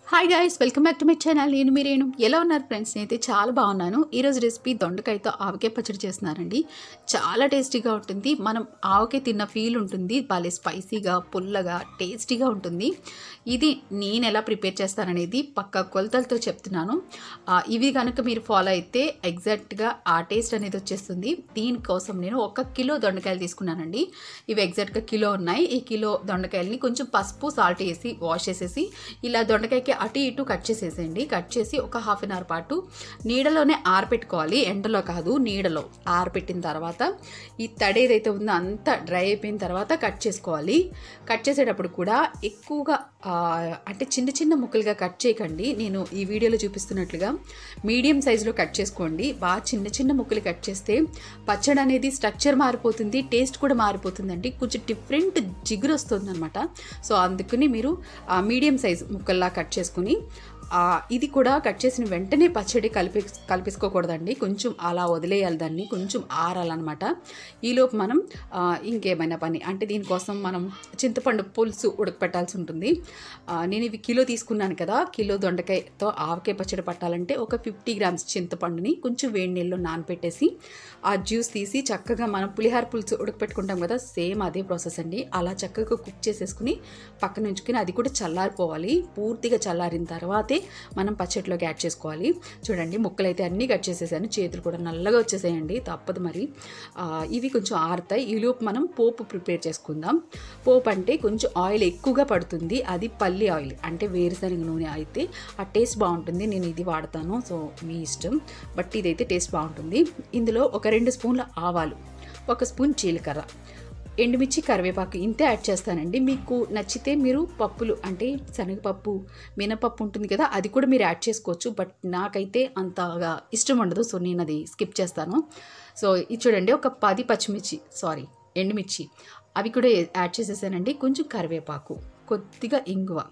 hi guys welcome back to my channel నేను మీరేను ఎలా ఉన్నారు ఫ్రెండ్స్ నేనైతే చాలా బాగున్నాను ఈరోజు రెసిపీ దొండకాయతో ఆవకాయ పచ్చడి చేస్తున్నారండి చాలా టేస్టీగా ఉంటుంది మనం ఆవకాయ తిన్న ఫీల్ ఉంటుంది భలే స్పైసీగా పుల్లగా టేస్టీగా ఉంటుంది ఇది నేను ఎలా ప్రిపేర్ చేస్తాననేది పక్క కొలతలతో చెప్తున్నాను ఆ, ఇవి కనుక మీరు ఫాలో అయితే ఎగ్జాక్ట్గా ఆ టేస్ట్ అనేది వచ్చేస్తుంది దీనికోసం నేను ఒక కిలో దొండకాయలు తీసుకున్నానండి ఇవి ఎగ్జాక్ట్గా కిలో ఉన్నాయి ఈ కిలో దొండకాయలని కొంచెం పసుపు సాల్ట్ వేసి వాష్ చేసేసి ఇలా దొండకాయకి అటు ఇటు కట్ చేసేసేయండి కట్ చేసి ఒక హాఫ్ అన్ అవర్ పాటు నీడలోనే ఆరపెట్టుకోవాలి ఎండలో కాదు నీడలో ఆరపెట్టిన తర్వాత ఈ తడి ఏదైతే ఉందో అంతా డ్రై అయిపోయిన తర్వాత కట్ చేసుకోవాలి కట్ చేసేటప్పుడు కూడా ఎక్కువగా ఆ, అంటే చిన్న చిన్న ముక్కలుగా కట్ చేయకండి నేను ఈ వీడియోలో చూపిస్తున్నట్లుగా మీడియం సైజులో కట్ చేసుకోండి బాగా చిన్న చిన్న ముక్కలు కట్ చేస్తే పచ్చడి అనేది స్ట్రక్చర్ మారిపోతుంది టేస్ట్ కూడా మారిపోతుందండి కొంచెం డిఫరెంట్ జిగురు వస్తుంది అనమాట సో అందుకని మీరు మీడియం సైజ్ ముక్కల్లా కట్ చేసుకుని ఆ, ఇది కూడా కట్ చేసిన వెంటనే పచ్చడి కలిపి కలిపేసుకోకూడదండి కొంచెం అలా వదిలేయాలి దాన్ని కొంచెం ఆరాలన్నమాట ఈలోపు మనం ఆ, ఇంకేమైనా పని అంటే దీనికోసం మనం చింతపండు పులుసు ఉడకపెట్టాల్సి ఉంటుంది ఆ, నేను ఇవి కిలో తీసుకున్నాను కదా కిలో దొండకాయతో ఆవకాయ పచ్చడి పట్టాలంటే ఒక ఫిఫ్టీ గ్రామ్స్ చింతపండుని కొంచెం వేడి నీళ్ళలో నానపెట్టేసి ఆ జ్యూస్ తీసి చక్కగా మనం పులిహార పులుసు ఉడకపెట్టుకుంటాం కదా సేమ్ అదే ప్రాసెస్ అండి అలా చక్కగా కుక్ చేసేసుకుని పక్కన ఉంచుకుని అది కూడా చల్లారిపోవాలి పూర్తిగా చల్లారిన తర్వాతే మనం పచ్చడిలోకి యాడ్ చేసుకోవాలి చూడండి ముక్కలు అయితే అన్నీ కట్ చేసేసాను చేతులు కూడా నల్లగా వచ్చేసాయండి తప్పదు మరి ఆ, ఇవి కొంచెం ఆరుతాయి ఈలోపు మనం పోపు ప్రిపేర్ చేసుకుందాం పోపు అంటే కొంచెం ఆయిల్ ఎక్కువగా పడుతుంది అది పల్లి ఆయిల్ అంటే వేరుశనగ నూనె అయితే ఆ టేస్ట్ బాగుంటుంది నేను ఇది వాడతాను సో మీ ఇష్టం బట్ ఇదైతే టేస్ట్ బాగుంటుంది ఇందులో ఒక రెండు స్పూన్ల ఆవాలు ఒక స్పూన్ జీలకర్ర ఎండుమిర్చి కరివేపాకు ఇంతే యాడ్ చేస్తానండి మీకు నచ్చితే మీరు పప్పులు అంటే శనగపప్పు మినపప్పు ఉంటుంది కదా అది కూడా మీరు యాడ్ చేసుకోవచ్చు బట్ నాకైతే అంతగా ఇష్టం ఉండదు సో నేను అది స్కిప్ చేస్తాను సో ఇది చూడండి ఒక పది పచ్చిమిర్చి సారీ ఎండుమిర్చి అవి కూడా యాడ్ చేసేసానండి కొంచెం కరివేపాకు కొద్దిగా ఇంగువ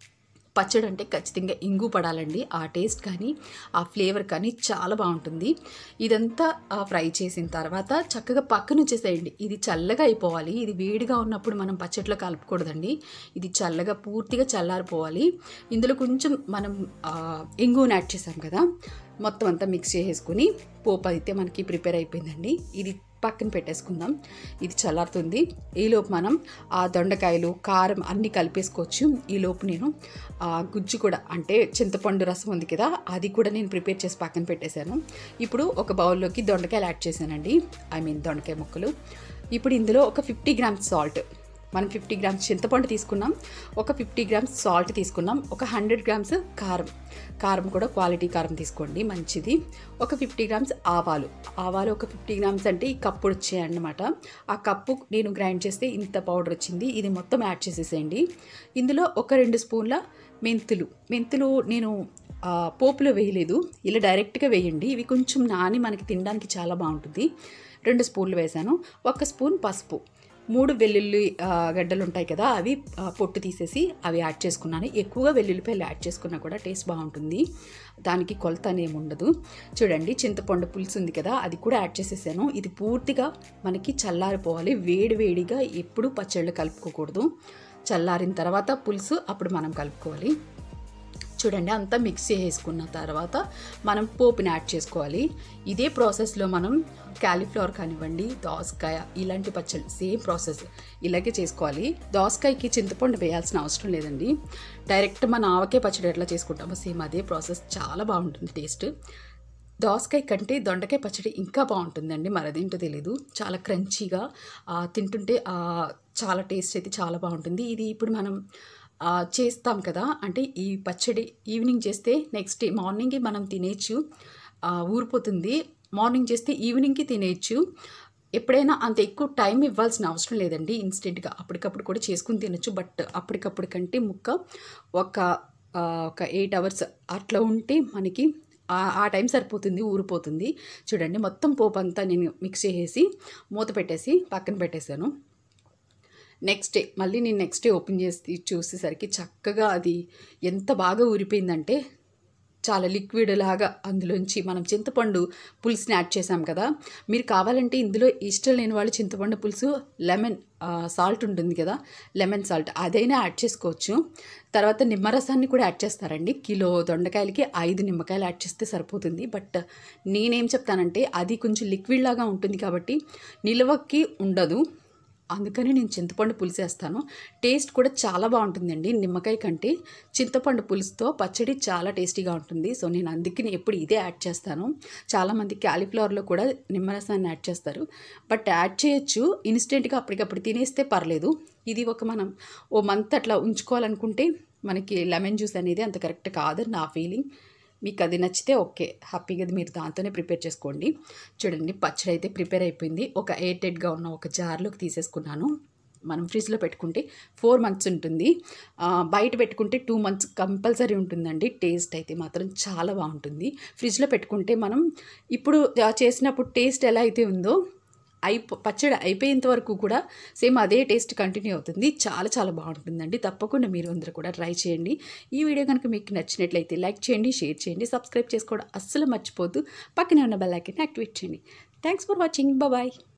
పచ్చడి అంటే ఖచ్చితంగా ఇంగు పడాలండి ఆ టేస్ట్ కానీ ఆ ఫ్లేవర్ కానీ చాలా బాగుంటుంది ఇదంతా ఆ, ఫ్రై చేసిన తర్వాత చక్కగా పక్కన వచ్చేసేయండి ఇది చల్లగా అయిపోవాలి ఇది వేడిగా ఉన్నప్పుడు మనం పచ్చట్లో కలుపుకూడదండి ఇది చల్లగా పూర్తిగా చల్లారిపోవాలి ఇందులో కొంచెం మనం ఆ, ఇంగువని యాడ్ చేసాం కదా మొత్తం అంతా మిక్స్ చేసేసుకుని పోపు అయితే మనకి ప్రిపేర్ అయిపోయిందండి ఇది పక్కన పెట్టేసుకుందాం ఇది చల్లారుతుంది ఈలోపు మనం ఆ దొండకాయలు కారం అన్నీ కలిపేసుకోవచ్చు ఈలోపు నేను ఆ గుజ్జు కూడా అంటే చింతపండు రసం ఉంది కదా అది కూడా నేను ప్రిపేర్ చేసి పక్కన పెట్టేశాను ఇప్పుడు ఒక బౌల్లోకి దొండకాయలు యాడ్ చేశానండి ఐ మీన్ దొండకాయ ముక్కలు ఇప్పుడు ఇందులో ఒక ఫిఫ్టీ గ్రామ్స్ సాల్ట్ మనం ఫిఫ్టీ గ్రామ్స్ చింతపండు తీసుకున్నాం ఒక ఫిఫ్టీ గ్రామ్స్ సాల్ట్ తీసుకున్నాం ఒక హండ్రెడ్ గ్రామ్స్ కారం కారం కూడా క్వాలిటీ కారం తీసుకోండి మంచిది ఒక ఫిఫ్టీ గ్రామ్స్ ఆవాలు ఆవాలు ఒక ఫిఫ్టీ గ్రామ్స్ అంటే ఈ కప్పు వచ్చాయన్నమాట ఆ కప్పు నేను గ్రైండ్ చేస్తే ఇంత పౌడర్ వచ్చింది ఇది మొత్తం యాడ్ చేసేసేయండి ఇందులో ఒక రెండు స్పూన్ల మెంతులు మెంతులు నేను ఆ, పోపులో వేయలేదు ఇలా డైరెక్ట్గా వేయండి ఇవి కొంచెం నాని మనకి తినడానికి చాలా బాగుంటుంది రెండు స్పూన్లు వేసాను ఒక స్పూన్ పసుపు మూడు వెల్లుల్లి ఆ, గడ్డలు ఉంటాయి కదా అవి ఆ, పొట్టు తీసేసి అవి యాడ్ చేసుకున్నాను ఎక్కువగా వెల్లుల్లిపాయలు యాడ్ చేసుకున్నా కూడా టేస్ట్ బాగుంటుంది దానికి కొలత అనేమి ఉండదు చూడండి చింతపండు పులుసు ఉంది కదా అది కూడా యాడ్ చేసేసాను ఇది పూర్తిగా మనకి చల్లారిపోవాలి వేడి వేడిగా ఎప్పుడు పచ్చళ్ళు కలుపుకోకూడదు చల్లారిన తర్వాత పులుసు అప్పుడు మనం కలుపుకోవాలి చూడండి అంతా మిక్స్ చేసుకున్న తర్వాత మనం పోపుని యాడ్ చేసుకోవాలి ఇదే ప్రాసెస్లో మనం క్యాలీఫ్లవర్ కానివ్వండి దోసకాయ ఇలాంటి పచ్చళ్ళు సేమ్ ప్రాసెస్ ఇలాగే చేసుకోవాలి దోసకాయకి చింతపండు వేయాల్సిన అవసరం లేదండి డైరెక్ట్ మన ఆవకాయ పచ్చడి ఎట్లా చేసుకుంటామో సేమ్ అదే ప్రాసెస్ చాలా బాగుంటుంది టేస్ట్ దోసకాయ కంటే దొండకాయ పచ్చడి ఇంకా బాగుంటుందండి మరి అదేంటో తెలీదు చాలా క్రంచీగా ఆ, తింటుంటే ఆ, చాలా టేస్ట్ అయితే చాలా బాగుంటుంది ఇది ఇప్పుడు మనం ఆ, చేస్తాం కదా అంటే ఈ పచ్చడి ఈవినింగ్ చేస్తే నెక్స్ట్ డే మార్నింగే మనం తినేయచ్చు ఆ, ఊరిపోతుంది మార్నింగ్ చేస్తే ఈవినింగ్కి తినేయచ్చు ఎప్పుడైనా అంత ఎక్కువ టైం ఇవ్వాల్సిన అవసరం లేదండి ఇన్స్టెంట్గా అప్పటికప్పుడు కూడా చేసుకుని తినొచ్చు బట్ అప్పటికప్పుడు కంటే ముక్క ఒక ఆ, ఒక ఎయిట్ అవర్స్ అట్లా ఉంటే మనకి ఆ- ఆ టైం సరిపోతుంది ఊరిపోతుంది చూడండి మొత్తం పోపు అంతా నేను మిక్స్ చేసేసి మూత పెట్టేసి పక్కన పెట్టేశాను నెక్స్ట్ డే మళ్ళీ నేను నెక్స్ట్ డే ఓపెన్ చేసి చూసేసరికి చక్కగా అది ఎంత బాగా ఊరిపోయిందంటే చాలా లిక్విడ్ లాగా అందులోంచి మనం చింతపండు పులుసుని యాడ్ చేసాం కదా మీరు కావాలంటే ఇందులో ఇష్టం లేని వాళ్ళు చింతపండు పులుసు లెమన్ సాల్ట్ ఉంటుంది కదా లెమన్ సాల్ట్ అదైనా యాడ్ చేసుకోవచ్చు తర్వాత నిమ్మరసాన్ని కూడా యాడ్ చేస్తారండి కిలో దొండకాయలకి ఐదు నిమ్మకాయలు యాడ్ చేస్తే సరిపోతుంది బట్ నేనేం చెప్తానంటే అది కొంచెం లిక్విడ్ లాగా ఉంటుంది కాబట్టి నిల్వకి ఉండదు అందుకని నేను చింతపండు పులుసు వేస్తాను టేస్ట్ కూడా చాలా బాగుంటుందండి నిమ్మకాయ కంటే చింతపండు పులుసుతో పచ్చడి చాలా టేస్టీగా ఉంటుంది సో నేను అందుకని ఎప్పుడు ఇదే యాడ్ చేస్తాను చాలామంది క్యాలీఫ్లవర్లో కూడా నిమ్మరసాన్ని యాడ్ చేస్తారు బట్ యాడ్ చేయొచ్చు ఇన్స్టెంట్గా అప్పటికప్పుడు తినేస్తే పర్లేదు ఇది ఒక మనం ఓ మంత్ అట్లా ఉంచుకోవాలనుకుంటే మనకి లెమన్ జ్యూస్ అనేది అంత కరెక్ట్ కాదని నా ఫీలింగ్ మీకు అది నచ్చితే ఓకే హ్యాపీగా మీరు దాంతోనే ప్రిపేర్ చేసుకోండి చూడండి పచ్చడి అయితే ప్రిపేర్ అయిపోయింది ఒక ఎయిటెడ్గా ఉన్న ఒక జార్లోకి తీసేసుకున్నాను మనం ఫ్రిడ్జ్లో పెట్టుకుంటే ఫోర్ మంత్స్ ఉంటుంది ఆ, బయట పెట్టుకుంటే టూ మంత్స్ కంపల్సరీ ఉంటుందండి టేస్ట్ అయితే మాత్రం చాలా బాగుంటుంది ఫ్రిడ్జ్లో పెట్టుకుంటే మనం ఇప్పుడు ఆ, చేసినప్పుడు టేస్ట్ ఎలా అయితే ఉందో అయిపో పచ్చడి అయిపోయేంత వరకు కూడా సేమ్ అదే టేస్ట్ కంటిన్యూ అవుతుంది చాలా చాలా బాగుంటుందండి తప్పకుండా మీరు అందరూ కూడా ట్రై చేయండి ఈ వీడియో కనుక మీకు నచ్చినట్లయితే లైక్ చేయండి షేర్ చేయండి సబ్స్క్రైబ్ చేసుకోవడం అస్సలు మర్చిపోద్దు పక్కనే ఉన్న బెల్ ఐకాన్ యాక్టివేట్ చేయండి థ్యాంక్స్ ఫర్ వాచింగ్ బాయ్